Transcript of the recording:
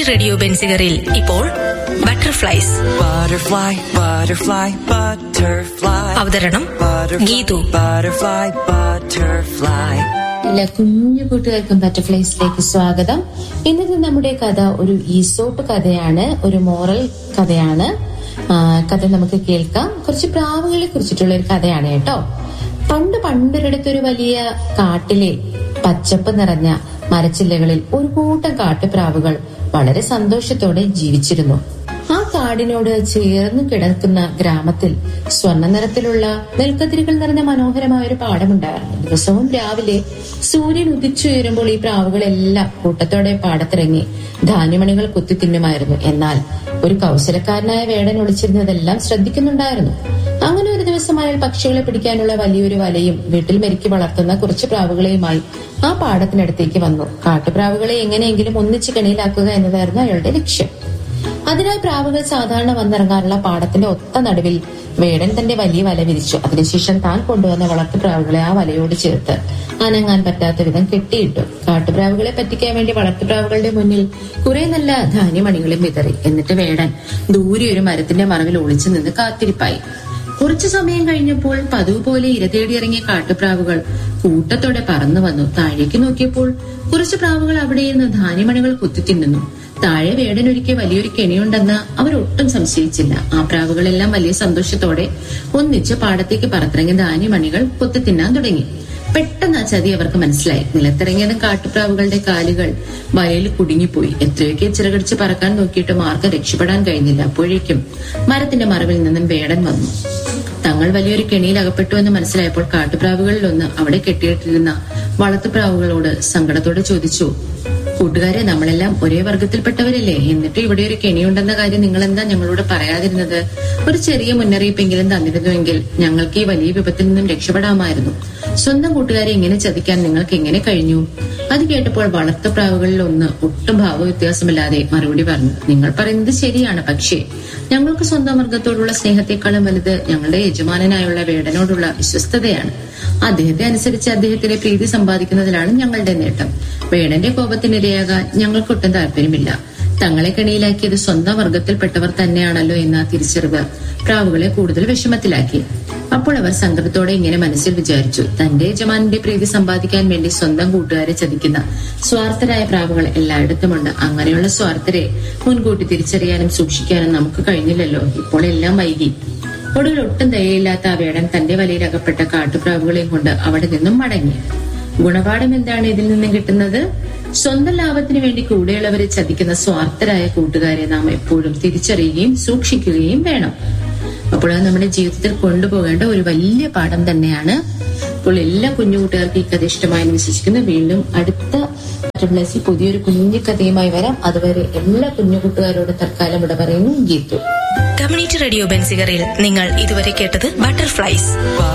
Radio ബെൻസിഗറിൽ ഇപ്പോൾ butterflies Butterfly, butterfly, butterfly. അവതരണം Butterfly, ഗീതു Butterfly, butterfly. എല്ലാ കുഞ്ഞു കൂട്ടുകാർക്കും ബട്ടർഫ്ലൈസിലേക്ക് സ്വാഗതം ഇന്നത്തെ നമ്മുടെ കഥ ഒരു ഈസോപ്പ് കഥയാണ് ഒരു മോറൽ കഥയാണ് ആ, കഥ നമുക്ക് കേൾക്കാം കുറച്ച് പ്രാവുകളെ കുറിച്ചിട്ടുള്ള ഒരു കഥയാണ് കേട്ടോ പണ്ട് പണ്ടൊരിടത്തൊരു വലിയ കാട്ടിലെ പച്ചപ്പ് നിറഞ്ഞ മരച്ചില്ലകളിൽ ഒരു കൂട്ടം കാട്ടുപ്രാവുകൾ വളരെ സന്തോഷത്തോടെ ജീവിച്ചിരുന്നു ആ കാടിനോട് ചേർന്ന് കിടക്കുന്ന ഗ്രാമത്തിൽ സ്വർണ്ണ നിറത്തിലുള്ള നെൽക്കതിരുകൾ നിറഞ്ഞ മനോഹരമായ ഒരു പാടമുണ്ടായിരുന്നു ദിവസവും രാവിലെ സൂര്യൻ ഉദിച്ചുയരുമ്പോൾ ഈ പ്രാവുകളെല്ലാം കൂട്ടത്തോടെ പാടത്തിറങ്ങി ധാന്യമണികൾ കുത്തി തിന്നുമായിരുന്നു എന്നാൽ ഒരു കൗശലക്കാരനായ വേടൻ ഒളിച്ചിരുന്നതെല്ലാം ശ്രദ്ധിക്കുന്നുണ്ടായിരുന്നു അങ്ങനെ ഒരു ദിവസം അയാൾ പക്ഷികളെ പിടിക്കാനുള്ള വലിയൊരു വലയും വീട്ടിൽ മെരുക്കി വളർത്തുന്ന കുറച്ച് പ്രാവുകളെയുമായി ആ പാടത്തിനടുത്തേക്ക് വന്നു കാട്ടുപ്രാവുകളെ എങ്ങനെയെങ്കിലും ഒന്നിച്ച് കെണിയിലാക്കുക എന്നതായിരുന്നു അയാളുടെ ലക്ഷ്യം അതിനാൽ പ്രാവുകൾ സാധാരണ വന്നിറങ്ങാറുള്ള പാടത്തിന്റെ ഒത്ത നടുവിൽ വേടൻ തന്റെ വലിയ വല വിരിച്ചു അതിനുശേഷം താൻ കൊണ്ടുവന്ന വളർത്തുപ്രാവുകളെ ആ വലയോട് ചേർത്ത് അനങ്ങാൻ പറ്റാത്ത വിധം കെട്ടിയിട്ടു കാട്ടുപ്രാവുകളെ പറ്റിക്കാൻ വേണ്ടി വളർത്തുപ്രാവുകളുടെ മുന്നിൽ കുറെ നല്ല ധാന്യമണികളും വിതറി എന്നിട്ട് വേടൻ ദൂരെ ഒരു മരത്തിന്റെ മറവിൽ ഒളിച്ചു നിന്ന് കാത്തിരിപ്പായി കുറച്ചു സമയം കഴിഞ്ഞപ്പോൾ പതിവ് പോലെ ഇര തേടി ഇറങ്ങിയ കാട്ടുപ്രാവുകൾ കൂട്ടത്തോടെ പറന്നു വന്നു താഴേക്ക് നോക്കിയപ്പോൾ കുറച്ച് പ്രാവുകൾ അവിടെ ഇരുന്ന് ധാന്യമണികൾ കുത്തി തിന്നുന്നു താഴെ വേടനൊരുക്കിയ വലിയൊരു കെണിയുണ്ടെന്ന് അവർ ഒട്ടും സംശയിച്ചില്ല ആ പ്രാവുകളെല്ലാം വലിയ സന്തോഷത്തോടെ ഒന്നിച്ച് പാടത്തേക്ക് പറത്തിറങ്ങിയ ധാന്യമണികൾ കുത്തി തിന്നാൻ തുടങ്ങി പെട്ടെന്ന് ആ ചതി അവർക്ക് മനസ്സിലായി നിലത്തിറങ്ങിയതും കാട്ടുപ്രാവുകളുടെ കാലുകൾ വലയിൽ കുടുങ്ങിപ്പോയി എത്രയൊക്കെ ചിറകടിച്ച് പറക്കാൻ നോക്കിയിട്ടും ആർക്കും രക്ഷപ്പെടാൻ കഴിഞ്ഞില്ല അപ്പോഴേക്കും മരത്തിന്റെ മറവിൽ നിന്നും വേടൻ വന്നു തങ്ങൾ വലിയൊരു കെണിയിൽ അകപ്പെട്ടു എന്ന് മനസ്സിലായപ്പോൾ കാട്ടുപ്രാവുകളിൽ ഒന്ന് അവിടെ കെട്ടിയിട്ടിരുന്ന വളർത്തുപ്രാവുകളോട് സങ്കടത്തോടെ ചോദിച്ചു കൂട്ടുകാരെ നമ്മളെല്ലാം ഒരേ വർഗത്തിൽപ്പെട്ടവരല്ലേ എന്നിട്ട് ഇവിടെ ഒരു കെണിയുണ്ടെന്ന കാര്യം നിങ്ങൾ എന്താ ഞങ്ങളോട് പറയാതിരുന്നത് ഒരു ചെറിയ മുന്നറിയിപ്പെങ്കിലും തന്നിരുന്നുവെങ്കിൽ ഞങ്ങൾക്ക് ഈ വലിയ വിപത്തിൽ നിന്നും രക്ഷപ്പെടാമായിരുന്നു സ്വന്തം കൂട്ടുകാരെ ഇങ്ങനെ ചതിക്കാൻ നിങ്ങൾക്ക് എങ്ങനെ കഴിഞ്ഞു അത് കേട്ടപ്പോൾ വളർത്തുപ്രാവുകളിൽ ഒന്ന് ഒട്ടും ഭാവവ്യത്യാസമില്ലാതെ മറുപടി പറഞ്ഞു നിങ്ങൾ പറയുന്നത് ശരിയാണ് പക്ഷേ ഞങ്ങൾക്ക് സ്വന്തം വർഗത്തോടുള്ള സ്നേഹത്തെക്കാളും വലുത് ഞങ്ങളുടെ യജമാനനായുള്ള വേടനോടുള്ള വിശ്വസ്തതയാണ് അദ്ദേഹത്തെ അനുസരിച്ച് അദ്ദേഹത്തിന്റെ പ്രീതി സമ്പാദിക്കുന്നതിലാണ് ഞങ്ങളുടെ നേട്ടം വേടന്റെ കോപത്തിനിരയാകാൻ ഞങ്ങൾക്കൊട്ടും താല്പര്യമില്ല തങ്ങളെ കെണിയിലാക്കിയത് സ്വന്തം വർഗത്തിൽപ്പെട്ടവർ തന്നെയാണല്ലോ എന്ന തിരിച്ചറിവ് പ്രാവുകളെ കൂടുതൽ വിഷമത്തിലാക്കി അപ്പോൾ അവർ സങ്കടത്തോടെ ഇങ്ങനെ മനസ്സിൽ വിചാരിച്ചു തന്റെ യജമാനന്റെ പ്രീതി സമ്പാദിക്കാൻ വേണ്ടി സ്വന്തം കൂട്ടുകാരെ ചതിക്കുന്ന സ്വാർത്ഥരായ പ്രാവുകൾ എല്ലായിടത്തുമുണ്ട് അങ്ങനെയുള്ള സ്വാർത്ഥരെ മുൻകൂട്ടി തിരിച്ചറിയാനും സൂക്ഷിക്കാനും നമുക്ക് കഴിഞ്ഞില്ലല്ലോ ഇപ്പോൾ എല്ലാം വൈകി ഒടുവിൽ ഒട്ടും ദയയില്ലാത്ത ആ വേടൻ തന്റെ വലയിൽ അകപ്പെട്ട കാട്ടുപ്രാവുകളെയും കൊണ്ട് അവിടെ നിന്നും മടങ്ങി ഗുണപാഠം എന്താണ് ഇതിൽ നിന്നും കിട്ടുന്നത് സ്വന്തം ലാഭത്തിന് വേണ്ടി കൂടെയുള്ളവരെ ചതിക്കുന്ന സ്വാർത്ഥരായ കൂട്ടുകാരെ നാം എപ്പോഴും തിരിച്ചറിയുകയും സൂക്ഷിക്കുകയും വേണം അപ്പോൾ അത് നമ്മുടെ ജീവിതത്തിൽ കൊണ്ടുപോകേണ്ട ഒരു വലിയ പാഠം തന്നെയാണ് അപ്പോൾ എല്ലാ കുഞ്ഞു കൂട്ടുകാർക്കും ഈ കഥ ഇഷ്ടമായെന്ന് വിശ്വസിക്കുന്നു വീണ്ടും അടുത്ത ബട്ടർഫ്ലൈസിൽ പുതിയൊരു കുഞ്ഞു കഥയുമായി വരാം അതുവരെ എല്ലാ കുഞ്ഞു കൂട്ടുകാരോട് തൽക്കാലം ഇവിടെ പറയുന്നു ഗീതു കമ്മ്യൂണിറ്റി റേഡിയോ ബെൻസിഗറിൽ നിങ്ങൾ ഇതുവരെ കേട്ടത് ബട്ടർഫ്ലൈസ്